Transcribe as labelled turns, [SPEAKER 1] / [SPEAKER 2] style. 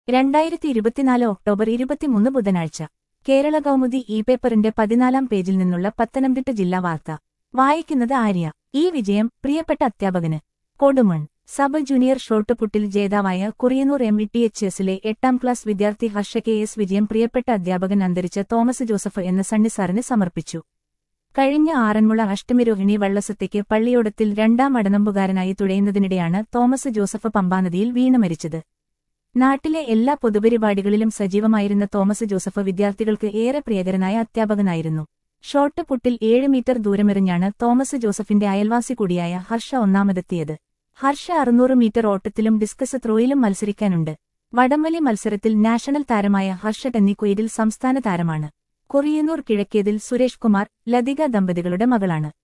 [SPEAKER 1] രണ്ടായിരത്തി ഇരുപത്തിനാല് ഒക്ടോബർ ഇരുപത്തിമൂന്ന് ബുധനാഴ്ച കേരള കൗമുദി ഇ പേപ്പറിന്റെ പതിനാലാം പേജിൽ നിന്നുള്ള പത്തനംതിട്ട ജില്ലാ വാർത്ത വായിക്കുന്നത് ആര്യ ഈ വിജയം പ്രിയപ്പെട്ട അധ്യാപകന് കൊടുമൺ സബ് ജൂനിയർ ഷോട്ടുപുട്ടിൽ ജേതാവായ Kuriannoor M E T H എസിലെ എട്ടാം ക്ലാസ് വിദ്യാർത്ഥി ഹർഷ കെ എസ് വിജയം പ്രിയപ്പെട്ട അധ്യാപകൻ അന്തരിച്ച തോമസ് ജോസഫ് എന്ന സണ്ണി സാറിന് സമർപ്പിച്ചു കഴിഞ്ഞ ആറന്മുള അഷ്ടമിരോഹിണി വള്ളസത്തേക്ക് പള്ളിയോടത്തിൽ രണ്ടാം അടനമ്പുകാരനായി തുഴയുന്നതിനിടെയാണ് തോമസ് ജോസഫ് പമ്പാനദിയിൽ വീണ് മരിച്ചത് നാട്ടിലെ എല്ലാ പൊതുപരിപാടികളിലും സജീവമായിരുന്ന തോമസ് ജോസഫ് വിദ്യാർത്ഥികൾക്ക് ഏറെ പ്രിയകരനായ അധ്യാപകനായിരുന്നു ഷോട്ട് പുട്ടിൽ ഏഴ് മീറ്റർ ദൂരമെറിഞ്ഞാണ് തോമസ് ജോസഫിന്റെ അയൽവാസി കൂടിയായ ഹർഷ ഒന്നാമതെത്തിയത് ഹർഷ അറുന്നൂറ് മീറ്റർ ഓട്ടത്തിലും ഡിസ്കസ് ത്രോയിലും മത്സരിക്കാനുണ്ട് വടംവലി മത്സരത്തിൽ നാഷണൽ താരമായ ഹർഷ ടെന്നിക്കുയിലിൽ സംസ്ഥാന താരമാണ് കൊറിയന്നൂർ കിഴക്കേതിൽ സുരേഷ് കുമാർ ലതിക ദമ്പതികളുടെ മകളാണ്